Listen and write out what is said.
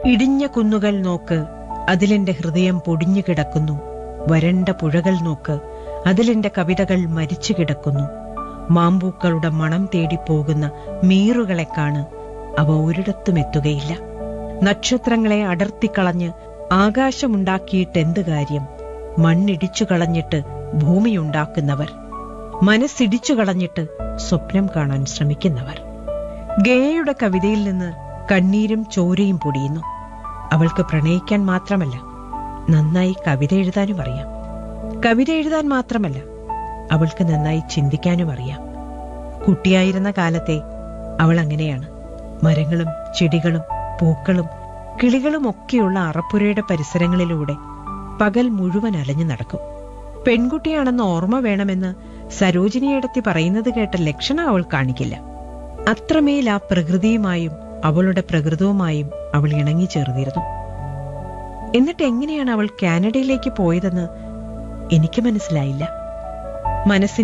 ഇടിഞ്ഞ കുന്നുകൾ നോക്ക് അതിലെന്റെ ഹൃദയം പൊടിഞ്ഞു കിടക്കുന്നു വരണ്ട പുഴകൾ നോക്ക് അതിലെന്റെ കവിതകൾ മരിച്ചു കിടക്കുന്നു മാമ്പൂക്കളുടെ മണം തേടി പോകുന്ന മീറുകളെ കാണ് അവ ഒരിടത്തും എത്തുകയില്ല നക്ഷത്രങ്ങളെ അടർത്തിക്കളഞ്ഞ് ആകാശമുണ്ടാക്കിയിട്ട് എന്ത് കാര്യം മണ്ണിടിച്ചു കളഞ്ഞിട്ട് ഭൂമിയുണ്ടാക്കുന്നവർ മനസ്സിടിച്ചു കളഞ്ഞിട്ട് സ്വപ്നം കാണാൻ ശ്രമിക്കുന്നവർ ഗേയയുടെ കവിതയിൽ നിന്ന് കണ്ണീരും ചോരയും പൊടിയുന്നു അവൾക്ക് പ്രണയിക്കാൻ മാത്രമല്ല നന്നായി കവിത എഴുതാനും അറിയാം കവിത എഴുതാൻ മാത്രമല്ല അവൾക്ക് നന്നായി ചിന്തിക്കാനും അറിയാം കുട്ടിയായിരുന്ന കാലത്തെ അവൾ അങ്ങനെയാണ് മരങ്ങളും ചെടികളും പൂക്കളും കിളികളും ഒക്കെയുള്ള അറപ്പുരയുടെ പരിസരങ്ങളിലൂടെ പകൽ മുഴുവൻ അലഞ്ഞു നടക്കും പെൺകുട്ടിയാണെന്ന് ഓർമ്മ വേണമെന്ന് സരോജിനിയടത്തി പറയുന്നത് കേട്ട ലക്ഷണം അവൾ കാണിക്കില്ല അത്രമേൽ ആ പ്രകൃതിയുമായും അവളുടെ പ്രകൃതവുമായും അവൾ ഇണങ്ങിച്ചേർന്നിരുന്നു എന്നിട്ട് എങ്ങനെയാണ് അവൾ കാനഡയിലേക്ക് പോയതെന്ന് എനിക്ക് മനസ്സിലായില്ല മനസ്സിന്